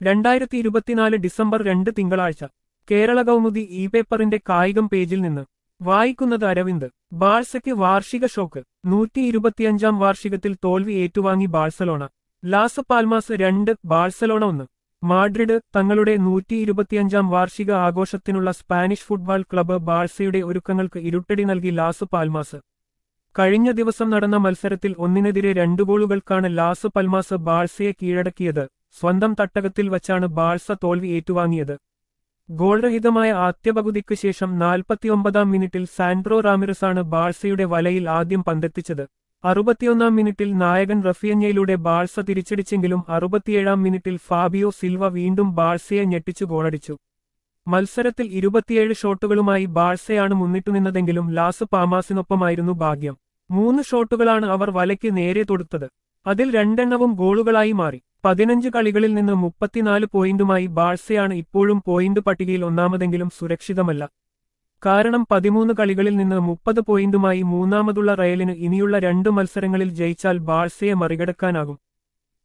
രണ്ടായിരത്തി ഇരുപത്തിനാല് ഡിസംബർ രണ്ട് തിങ്കളാഴ്ച കേരള കൗമുദി ഇ പേപ്പറിന്റെ കായികം പേജിൽ നിന്ന് വായിക്കുന്നത് അരവിന്ദ് ബാഴ്സയ്ക്ക് വാർഷിക ഷോക്ക് നൂറ്റി ഇരുപത്തിയഞ്ചാം വാർഷികത്തിൽ തോൽവി ഏറ്റുവാങ്ങി ബാഴ്സലോണ ലാസ പാൽമാസ് രണ്ട് ബാഴ്സലോണ ഒന്ന് മാഡ്രിഡ് തങ്ങളുടെ നൂറ്റി ഇരുപത്തിയഞ്ചാം വാർഷിക ആഘോഷത്തിനുള്ള സ്പാനിഷ് ഫുട്ബോൾ ക്ലബ്ബ് ബാഴ്സയുടെ ഒരുക്കങ്ങൾക്ക് ഇരുട്ടടി നൽകി ലാസ് പാൽമാസ് കഴിഞ്ഞ ദിവസം നടന്ന മത്സരത്തിൽ ഒന്നിനെതിരെ രണ്ടു ഗോളുകൾക്കാണ് ലാസ് പൽമാസ് ബാഴ്സയെ കീഴടക്കിയത് സ്വന്തം തട്ടകത്തിൽ വച്ചാണ് ബാഴ്സ തോൽവി ഏറ്റുവാങ്ങിയത് ഗോൾരഹിതമായ ആദ്യ പകുതിക്ക് ശേഷം നാൽപ്പത്തിയൊമ്പതാം മിനിറ്റിൽ സാൻഡ്രോ റാമിറസാണ് ബാഴ്സയുടെ വലയിൽ ആദ്യം പന്തെത്തിച്ചത് അറുപത്തിയൊന്നാം മിനിറ്റിൽ നായകൻ റഫിയഞ്ഞയിലൂടെ ബാഴ്സ തിരിച്ചടിച്ചെങ്കിലും അറുപത്തിയേഴാം മിനിറ്റിൽ ഫാബിയോ സിൽവ വീണ്ടും ബാഴ്സയെ ഞെട്ടിച്ചു ഗോളടിച്ചു മത്സരത്തിൽ ഇരുപത്തിയേഴ് ഷോട്ടുകളുമായി ബാഴ്സയാണ് മുന്നിട്ടുനിന്നതെങ്കിലും ലാസ് പാമാസിനൊപ്പമായിരുന്നു ഭാഗ്യം മൂന്ന് ഷോട്ടുകളാണ് അവർ വലയ്ക്ക് നേരെ തൊടുത്തത് അതിൽ രണ്ടെണ്ണവും ഗോളുകളായി മാറി പതിനഞ്ച് കളികളിൽ നിന്ന് മുപ്പത്തിനാല് പോയിന്റുമായി ബാഴ്സയാണ് ഇപ്പോഴും പോയിന്റ് പട്ടികയിൽ ഒന്നാമതെങ്കിലും സുരക്ഷിതമല്ല കാരണം പതിമൂന്ന് കളികളിൽ നിന്ന് മുപ്പത് പോയിന്റുമായി മൂന്നാമതുള്ള റയലിന് ഇനിയുള്ള രണ്ട് മത്സരങ്ങളിൽ ജയിച്ചാൽ ബാഴ്സയെ മറികടക്കാനാകും